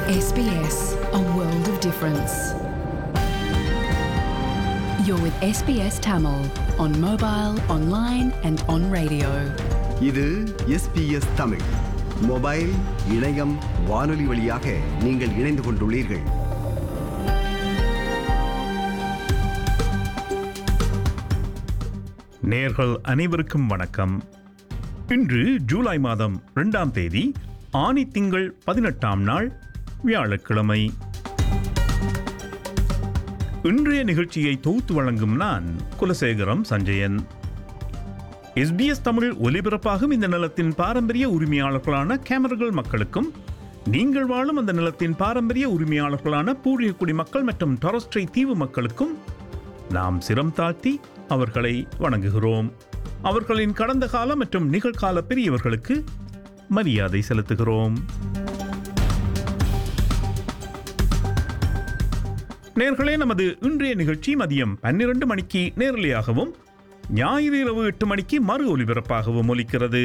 SBS, a world of difference. You're with SBS Tamil on mobile, online, and on radio. இது SBS Tamil mobile இணையம் வானொலி வழியாக நீங்கள் இணைந்து கொண்டுள்ளீர்கள் நேர்கள் அனைவருக்கும் வணக்கம் இன்று ஜூலை மாதம் இரண்டாம் தேதி ஆனி திங்கள் பதினெட்டாம் நாள் வியாழக்கிழமை இன்றைய நிகழ்ச்சியை தொகுத்து வழங்கும் நான் குலசேகரம் சஞ்சயன் எஸ்பிஎஸ் தமிழ் ஒலிபரப்பாகும் இந்த நிலத்தின் பாரம்பரிய உரிமையாளர்களான கேமரர்கள் மக்களுக்கும் நீங்கள் வாழும் அந்த நிலத்தின் பாரம்பரிய உரிமையாளர்களான பூர்வீக குடிமக்கள் மற்றும் டொரஸ்ட்ரை தீவு மக்களுக்கும் நாம் சிரம் தாழ்த்தி அவர்களை வணங்குகிறோம் அவர்களின் கடந்த கால மற்றும் நிகழ்கால பெரியவர்களுக்கு மரியாதை செலுத்துகிறோம் நேர்களே நமது இன்றைய நிகழ்ச்சி மதியம் பன்னிரண்டு மணிக்கு நேரலையாகவும் ஞாயிறு இரவு எட்டு மணிக்கு மறு ஒலிபரப்பாகவும் ஒலிக்கிறது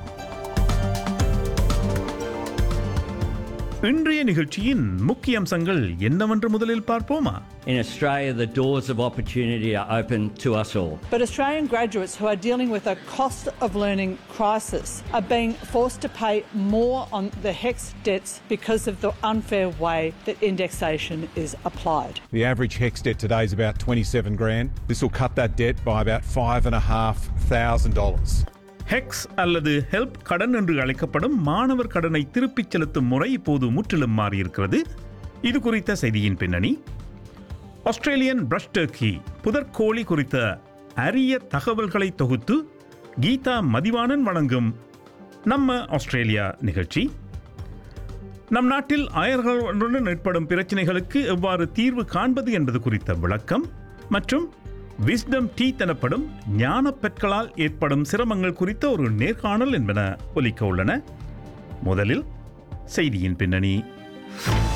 இன்றைய நிகழ்ச்சியின் முக்கிய அம்சங்கள் என்னவென்று முதலில் பார்ப்போமா In Australia, the doors of opportunity are open to us all. But Australian graduates who are dealing with a cost of learning crisis are being forced to pay more on the HEX debts because of the unfair way that indexation is applied. The average HEX debt today is about 27 grand. This will cut that debt by about five and a half thousand dollars. HECS அல்லது HELP கடன் என்று அழைக்கப்படும் மாணவர் கடனை திருப்பிச் செலுத்தும் முறை இப்போது முற்றிலும் மாறியிருக்கிறது இது குறித்த செய்தியின் பின்னணி ஆஸ்திரேலியன் பிரஷ் டர்க்கி புதற்கோழி குறித்த அரிய தகவல்களை தொகுத்து கீதா மதிவாணன் வழங்கும் நம்ம ஆஸ்திரேலியா நிகழ்ச்சி நம் நாட்டில் அயர்களுடன் ஏற்படும் பிரச்சனைகளுக்கு எவ்வாறு தீர்வு காண்பது என்பது குறித்த விளக்கம் மற்றும் விஸ்டம் டீத் எனப்படும் ஞான பெற்களால் ஏற்படும் சிரமங்கள் குறித்த ஒரு நேர்காணல் என்பன ஒலிக்க உள்ளன முதலில் செய்தியின் பின்னணி